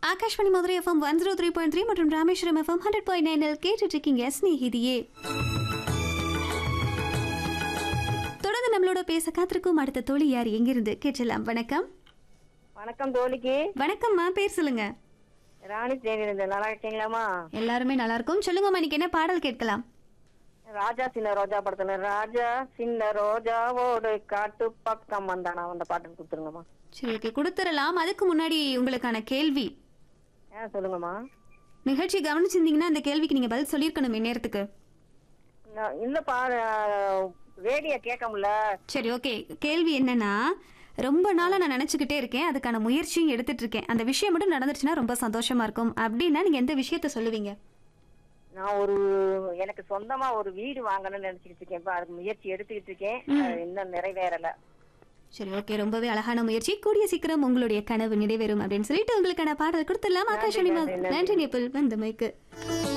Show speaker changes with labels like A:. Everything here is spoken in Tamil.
A: Akashvani Madurai FM one zero three point three மற்றும் ராமேஸ்வரம் எஃப்எம் ஹண்ட்ரட் பாயிண்ட் நைனில் கேட்டுட்டு இருக்கீங்க ஸ்நேகிதியே தொடர்ந்து நம்மளோட பேச காத்திருக்கும் அடுத்த தோழி யார் எங்கிருந்து கேட்டலாம் வணக்கம்
B: வணக்கம் தோழிக்கு
A: வணக்கம்மா பேர் சொல்லுங்க
B: ராணி தேனி இருந்தேன் நல்லா இருக்கீங்களாமா
A: எல்லாருமே நல்லா இருக்கும் சொல்லுங்கம்மா இன்னைக்கு என்ன பாடல் கேட்கலாம்
B: ராஜா சின்ன ரோஜா படத்துல ராஜா சின்ன ரோஜாவோடு காட்டு பக்கம் வந்தானா அந்த பாட்டு கொடுத்துருங்கம்மா
A: சரி ஓகே கொடுத்துடலாம் அதுக்கு முன்னாடி உங்களுக்கான கேள்வி
B: ஆ சொல்லுங்கம்மா
A: நிகழ்ச்சி கவனிச்சிருந்தீங்கன்னா அந்த கேள்விக்கு நீங்க பதில் சொல்லியிருக்கணும் நேரத்துக்கு
B: நான் இல்லப்பா ரேடியோ கேட்க முடியல
A: சரி ஓகே கேள்வி என்னன்னா ரொம்ப நாளா நான் நினைச்சுக்கிட்டே இருக்கேன் அதுக்கான முயற்சியும் எடுத்துட்டு இருக்கேன் அந்த விஷயம் மட்டும் நடந்துருச்சுன்னா ரொம்ப சந்தோஷமா இருக்கும் அப்படின்னா நீங்க எந்த விஷயத்த சொல்லுவீங்க
B: நான் ஒரு எனக்கு சொந்தமா ஒரு வீடு வாங்கணும்னு நினைச்சுக்கிட்டு இருக்கேன் இப்ப அதுக்கு முயற்சி எடுத்துக்கிட்டு இருக்கேன் அது இன்னும் நிறைவேறல
A: சரி ஓகே ரொம்பவே அழகான முயற்சி கூடிய சீக்கிரம் உங்களுடைய கனவு நிறைவேறும் அப்படின்னு சொல்லிட்டு உங்களுக்கான பாடல் கொடுத்துடலாம் ஆகாஷ் நன்றி நேபிள் வந்தமைக்கு